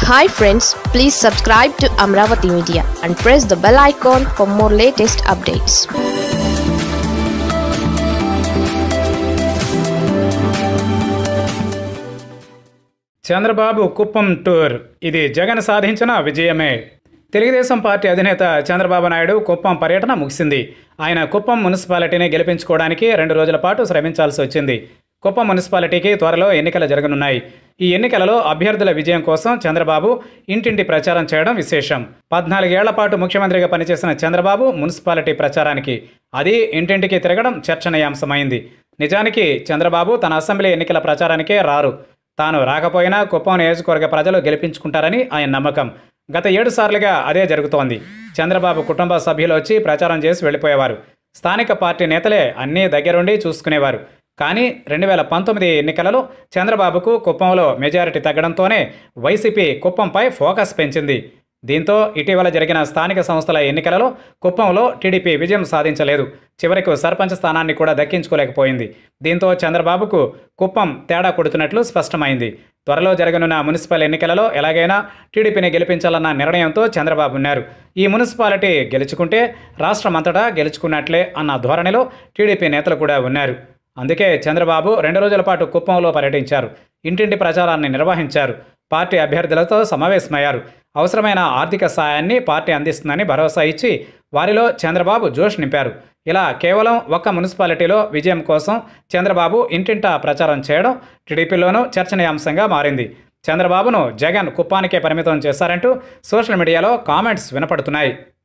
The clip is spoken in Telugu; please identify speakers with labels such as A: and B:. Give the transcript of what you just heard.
A: hi friends please subscribe to Amaravati media and press the bell icon for more latest updates
B: Chandrababu Kuppam tour ఇది జగన్ సాధించిన విజయమే తెలుగుదేశం పార్టీ అధినేత చంద్రబాబు నాయుడు కుప్పం పర్యటన ముగిసింది ఆయన కుప్పం మున్సిపాలిటీని గెలిపించుకోవడానికి రెండు రోజుల పాటు శ్రమించాల్సి వచ్చింది కుప్పం మున్సిపాలిటీకి త్వరలో ఎన్నికలు జరగనున్నాయి ఈ ఎన్నికలలో అభ్యర్థుల విజయం కోసం చంద్రబాబు ఇంటింటి ప్రచారం చేయడం విశేషం పద్నాలుగేళ్ల పాటు ముఖ్యమంత్రిగా పనిచేసిన చంద్రబాబు మున్సిపాలిటీ ప్రచారానికి అది ఇంటింటికి తిరగడం చర్చనీయాంశమైంది నిజానికి చంద్రబాబు తన అసెంబ్లీ ఎన్నికల ప్రచారానికే రారు తాను రాకపోయినా కుప్పం నియోజకవర్గ ప్రజలు గెలిపించుకుంటారని ఆయన నమ్మకం గత ఏడు సార్లుగా అదే జరుగుతోంది చంద్రబాబు కుటుంబ సభ్యులు వచ్చి ప్రచారం చేసి వెళ్ళిపోయేవారు స్థానిక పార్టీ నేతలే అన్నీ దగ్గరుండి చూసుకునేవారు కానీ రెండు వేల పంతొమ్మిది ఎన్నికలలో చంద్రబాబుకు కుప్పంలో మెజారిటీ తగ్గడంతోనే వైసీపీ కుప్పంపై ఫోకస్ పెంచింది దీంతో ఇటీవల జరిగిన స్థానిక సంస్థల ఎన్నికలలో కుప్పంలో టీడీపీ విజయం సాధించలేదు చివరకు సర్పంచ్ స్థానాన్ని కూడా దక్కించుకోలేకపోయింది దీంతో చంద్రబాబుకు కుప్పం తేడా కొడుతున్నట్లు స్పష్టమైంది త్వరలో జరగనున్న మున్సిపల్ ఎన్నికలలో ఎలాగైనా టీడీపీని గెలిపించాలన్న నిర్ణయంతో చంద్రబాబు ఉన్నారు ఈ మున్సిపాలిటీ గెలుచుకుంటే రాష్ట్రమంతటా గెలుచుకున్నట్లే అన్న ధోరణిలో టీడీపీ నేతలు కూడా ఉన్నారు అందుకే చంద్రబాబు రెండు రోజుల పాటు కుప్పంలో పర్యటించారు ఇంటింటి ప్రచారాన్ని నిర్వహించారు పార్టీ అభ్యర్థులతో సమావేశమయ్యారు అవసరమైన ఆర్థిక సాయాన్ని పార్టీ అందిస్తుందని భరోసా ఇచ్చి వారిలో చంద్రబాబు జోష్ నింపారు ఇలా కేవలం ఒక్క మున్సిపాలిటీలో విజయం కోసం చంద్రబాబు ఇంటింటా ప్రచారం చేయడం టీడీపీలోనూ చర్చనీయాంశంగా మారింది చంద్రబాబును జగన్ కుప్పానికే పరిమితం చేశారంటూ సోషల్ మీడియాలో కామెంట్స్ వినపడుతున్నాయి